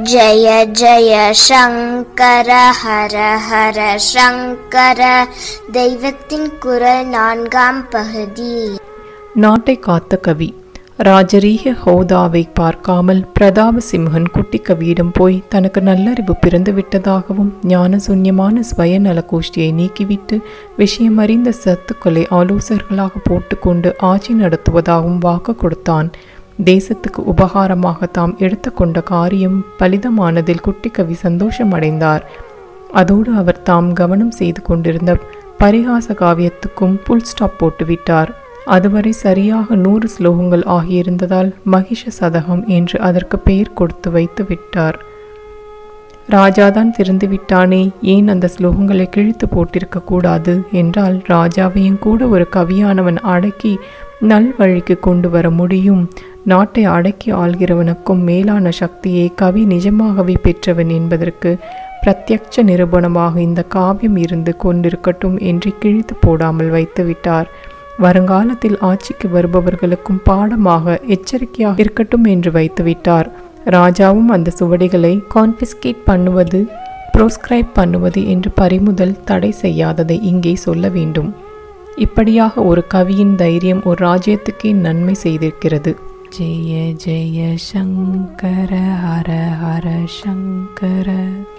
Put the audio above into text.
जय जय शङ्कर हर हर शङ्कर தெய்வத்தின் குரல் நான்காம் பகுதி நாட்டை காத்த கவி ராஜரீக ஹோதாவை பார்க்காமல் பிரதாப சிம்ஹன் குட்டி கவியிடம் போய் தனக்கு நல்லறிவு பிறந்து விட்டதாகவும் ஞானசூன்யமான ஸ்வயநல கோஷ்டியை நீக்கிவிட்டு விஷயமறிந்த சத்துக்களை ஆலோசகர்களாக போட்டுக்கொண்டு ஆட்சி நடத்துவதாகவும் வாக்கு கொடுத்தான் தேசத்துக்கு உபகாரமாக தாம் எடுத்துக்கொண்ட காரியம் பலிதமானதில் குட்டி கவி சந்தோஷமடைந்தார் அதோடு அவர் தாம் கவனம் செய்து கொண்டிருந்த பரிகாச காவியத்துக்கும் புல் ஸ்டாப் போட்டுவிட்டார் அதுவரை சரியாக நூறு ஸ்லோகங்கள் ஆகியிருந்ததால் மகிஷ சதகம் என்று அதற்கு பெயர் கொடுத்து வைத்து விட்டார் ராஜாதான் திறந்து விட்டானே ஏன் அந்த ஸ்லோகங்களை கிழித்து போட்டிருக்க கூடாது என்றால் ராஜாவையும் கூட ஒரு கவியானவன் அடக்கி நல்வழிக்கு கொண்டு வர முடியும் நாட்டை அடக்கி ஆள்கிறவனுக்கும் மேலான சக்தியை கவி நிஜமாகவே பெற்றவன் என்பதற்கு பிரத்யட்ச நிரூபணமாக இந்த காவியம் இருந்து கொண்டிருக்கட்டும் என்று கிழித்து போடாமல் வைத்து விட்டார் வருங்காலத்தில் ஆட்சிக்கு வருபவர்களுக்கும் பாடமாக எச்சரிக்கையாக இருக்கட்டும் என்று வைத்துவிட்டார் ராஜாவும் அந்த சுவடிகளை கான்பிஸ்கேட் பண்ணுவது ப்ரோஸ்கிரைப் பண்ணுவது என்று பறிமுதல் தடை செய்யாததை இங்கே சொல்ல வேண்டும் இப்படியாக ஒரு கவியின் தைரியம் ஒரு ராஜ்யத்துக்கே நன்மை செய்திருக்கிறது ஜெய ஜெய சங்கர ஹர ஹர சங்கர